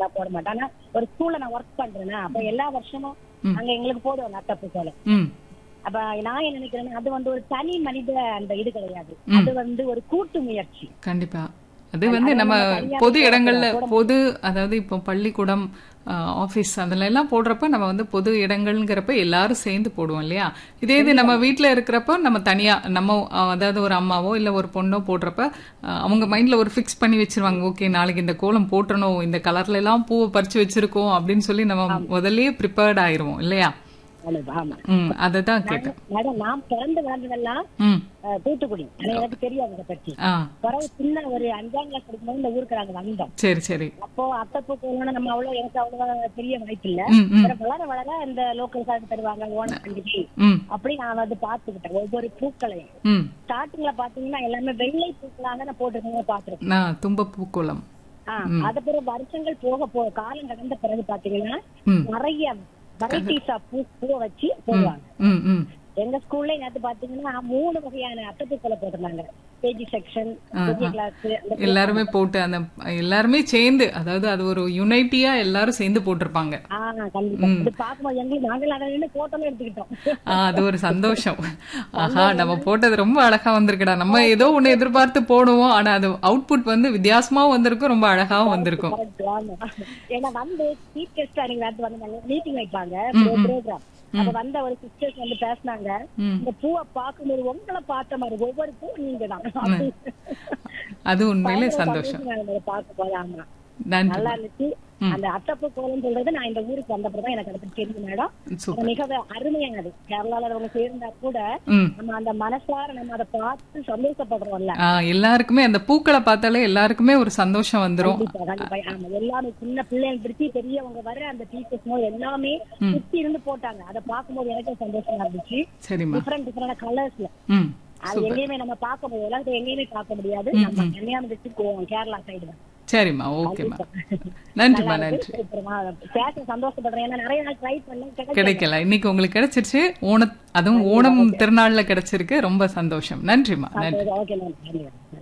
எல்லாம் போட மாட்டேன் ஆனா ஒரு ஸ்கூல்ல நான் ஒர்க் பண்றேன்னா அப்ப எல்லா வருஷமும் ம். அங்க எங்களுக்கு போடுவாங்க அத்தப்பு கோலம் ம் அப்ப நான் என்ன நினைக்கிறேன்னா அது வந்து ஒரு தனி மனித அந்த இது கிடையாது ம். அது வந்து ஒரு கூட்டு முயற்சி கண்டிப்பா அது வந்து நம்ம பொது இடங்கள்ல பொது அதாவது இப்போ பள்ளிக்கூடம் ஆஃபீஸ் அதுல எல்லாம் போடுறப்ப நம்ம வந்து பொது இடங்கள்ங்கிறப்ப எல்லாரும் சேர்ந்து போடுவோம் இல்லையா இதே இது நம்ம வீட்ல இருக்கிறப்ப நம்ம தனியா நம்ம அஹ், அதாவது ஒரு அம்மாவோ இல்ல ஒரு பொண்ணோ போடுறப்ப அஹ், அவங்க மைண்ட்ல ஒரு ஃபிக்ஸ் பண்ணி வச்சிருவாங்க ஓகே நாளைக்கு இந்த கோலம் போட்டணும் இந்த கலர்ல எல்லாம் பூவை பறிச்சு வச்சிருக்கோம் அப்படின்னு சொல்லி நம்ம முதல்லயே ப்ரிப்பேர்ட் ஆயிருவோம் இல்லையா அவ்வளவு, ஆமா ம் அதை தான் கேட்டேன் மேடம் நான் பிறந்து வளர்ந்ததெல்லாம் ம் அஹ், தூத்துக்குடி ஆனா எனக்கு தெரியாது அதை பத்தி ஆ பிறகு சின்ன ஒரு அஞ்சாம் கிளாஸ் படிக்கும்போது இந்த ஊருக்கு நாங்க வந்தோம் சரி சரி அப்போ அத்தப்பூ கோலம்னு நம்ம அவ்வளவு எனக்கு அவ்வளவா தெரிய வாய்ப்பு இல்ல ம் ம் அப்புறம் வளர வளர இந்த லோக்கல் கார்டு தருவாங்க ஓணம் பண்டிகை ம் அப்படி நான் வந்து பாத்துக்கிட்டேன் ஒவ்வொரு பூக்களையும் ம் ஸ்டார்டிங்ல பாத்தீங்கன்னா எல்லாமே வெள்ளை பூக்களாக நான் போட்டிருக்கீங்க பாத்துருக்கேன் நான் தும்ப பூக்கோலம் அது பிறகு வருஷங்கள் போக போக காலம் கடந்த பிறகு பாத்தீங்கன்னா ம் நிறைய வெரைட்டிஸ் ஆஃப் பூ பூவை வச்சு போடுவாங்க ம் ம் எங்க ஸ்கூல்ல நேத்து பாத்தீங்கன்னா மூணு வகையான அட்டப்பூக்களை போட்டிருந்தாங்க கேஜி செக்ஷன் பெரிய கிளாஸ் எல்லாருமே போட்டு அந்த எல்லாருமே சேர்ந்து அதாவது அது ஒரு யுனைட்டியா எல்லாரும் சேர்ந்து போட்டிருப்பாங்க ஆஹ் கண்டிப்பா இது பாக்கும்போது எங்களுக்கு நாங்கள் அதை நின்று போட்டோமே எடுத்துக்கிட்டோம் ஆ, அது ஒரு சந்தோஷம் ஆஹா நம்ம போட்டது ரொம்ப அழகா வந்திருக்குடா நம்ம ஏதோ ஒண்ணு எதிர்பார்த்து போடுவோம் ஆனா அது அவுட்புட் வந்து வித்தியாசமாவும் வந்திருக்கும் ரொம்ப அழகாவும் வந்திருக்கும் Correct, ஆமா. ஏன்னா வந்து சீஃப் கெஸ்ட் அன்னைக்கு நேரத்து வந்து மீட்டிங் வைப்பாங்க ப்ரோக்ராம் அப்ப வந்த ஒரு சிஸ்டர்ஸ் வந்து பேசினாங்க ம். இந்த பூவை பார்க்கும்போது உங்களை பார்த்த மாதிரி ஒவ்வொரு பூ நீங்க தான் அது உண்மையிலே சந்தோஷம் பார்க்க போது ஆமா நன்றி நல்லா இருந்துச்சு அந்த அத்தப்பூ கோலம் சொல்றது நான் இந்த ஊருக்கு வந்தப்பதான் எனக்கு அதை பத்தி தெரியும் மேடம் சூப்பர் அது மிக அருமையானது கேரளால அவங்க சேர்ந்தா கூட ம் நம்ம அந்த மனசார நம்ம அதை பார்த்து சந்தோஷப்படுறோம்ல ஆ, எல்லாருக்குமே அந்த பூக்களை பார்த்தாலே எல்லாருக்குமே ஒரு சந்தோஷம் வந்துரும் கண்டிப்பா, கண்டிப்பா. ஆமா, எல்லாமே சின்ன பிள்ளைங்க பிடிச்சி பெரியவங்க வர அந்த டீச்சர்ஸ் எல்லாமே சுத்தி இருந்து போட்டாங்க அதை பார்க்கும்போது எனக்கும் சந்தோஷமா இருந்துச்சு சரிம்மா டிஃபரெண்ட் டிஃபரெண்ட் கலர்ஸ்ல ம் அது எங்கேயுமே நம்ம பார்க்க முடியாது உலகத்துல எங்கேயுமே பார்க்க முடியாது நம்ம கன்னியாகுமரி போவோம் கேரளா சைடு தான் சரிம்மா ஓகேம்மா நன்றிம்மா நன்றி பேச சந்தோஷப்படுறேன் ஏன்னா நிறைய நாள் ட்ரை பண்ணேன் கிடைக்கல. கிடைக்கல இன்னைக்கு உங்களுக்கு கிடைச்சிருச்சு ஓண அதுவும் ஓணம் திருநாள்ல கிடைச்சிருக்கு ரொம்ப சந்தோஷம் நன்றிம்மா நன்றி ஓகே நன்றி நன்றி நன்றி.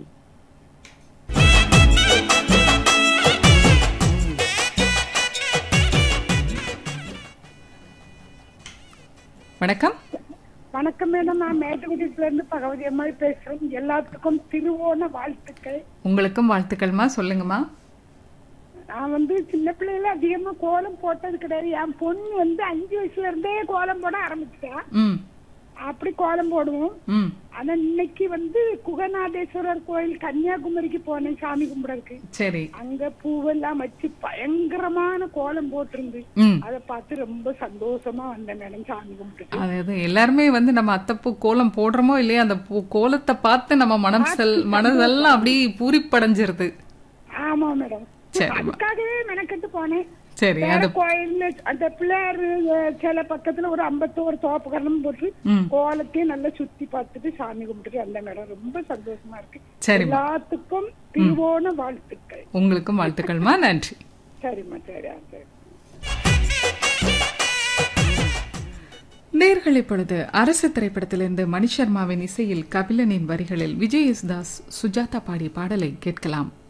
வணக்கம் வணக்கம் மேடம் நான் மேட்டுக்குடியில இருந்து பகவதி அம்மாள் பேசுறேன் எல்லாத்துக்கும் திருவோண வாழ்த்துக்கள் உங்களுக்கும் வாழ்த்துக்கள்மா சொல்லுங்கம்மா நான் வந்து சின்ன பிள்ளையில அதிகமா கோலம் போட்டது கிடையாது என் பொண்ணு வந்து அஞ்சு வயசுல இருந்தே கோலம் போட ஆரம்பிச்சிட்டா ம் அப்படி கோலம் போடுவோம் ம் ஆனா இன்னைக்கு வந்து குகநாதேஸ்வரர் கோயில் கன்னியாகுமரிக்கு போனேன் சாமி கும்பிடறதுக்கு சரி அங்க பூவெல்லாம் வச்சு பயங்கரமான கோலம் போட்டிருந்து ம் அதை பார்த்து ரொம்ப சந்தோஷமா வந்தேன் மேடம் சாமி கும்பிட்டு அதாவது எல்லாருமே வந்து நம்ம அத்தப்பூ கோலம் போடுறோமோ இல்லையா அந்த பூ கோலத்தை பார்த்து நம்ம மனம் செல் மனதெல்லாம் அப்படியே பூரிப்படைஞ்சிருது ஆமா மேடம் சரிம்மா அதுக்காகவே மெனக்கெட்டு போனேன் சரி வேற அது கோயில்ல அந்த பிள்ளையார் அஹ், சில பக்கத்துல ஒரு ஐம்பத்தோரு தோப்பு கரணம் போட்டு ம் கோலத்தையும் நல்லா சுத்தி பார்த்துட்டு சாமி கும்பிட்டுட்டு வந்த மேடம் ரொம்ப சந்தோஷமா இருக்கு சரிம்மா எல்லாத்துக்கும் திருவோண வாழ்த்துக்கள் உங்களுக்கும் வாழ்த்துக்கள்மா நன்றி சரிம்மா சரி ஆ, சரி நேர்கள் இப்பொழுது அரசு திரைப்படத்திலிருந்து மணிஷர்மாவின் இசையில் கபிலனின் வரிகளில் விஜய் எஸ் தாஸ் சுஜாதா பாடிய பாடலை கேட்கலாம்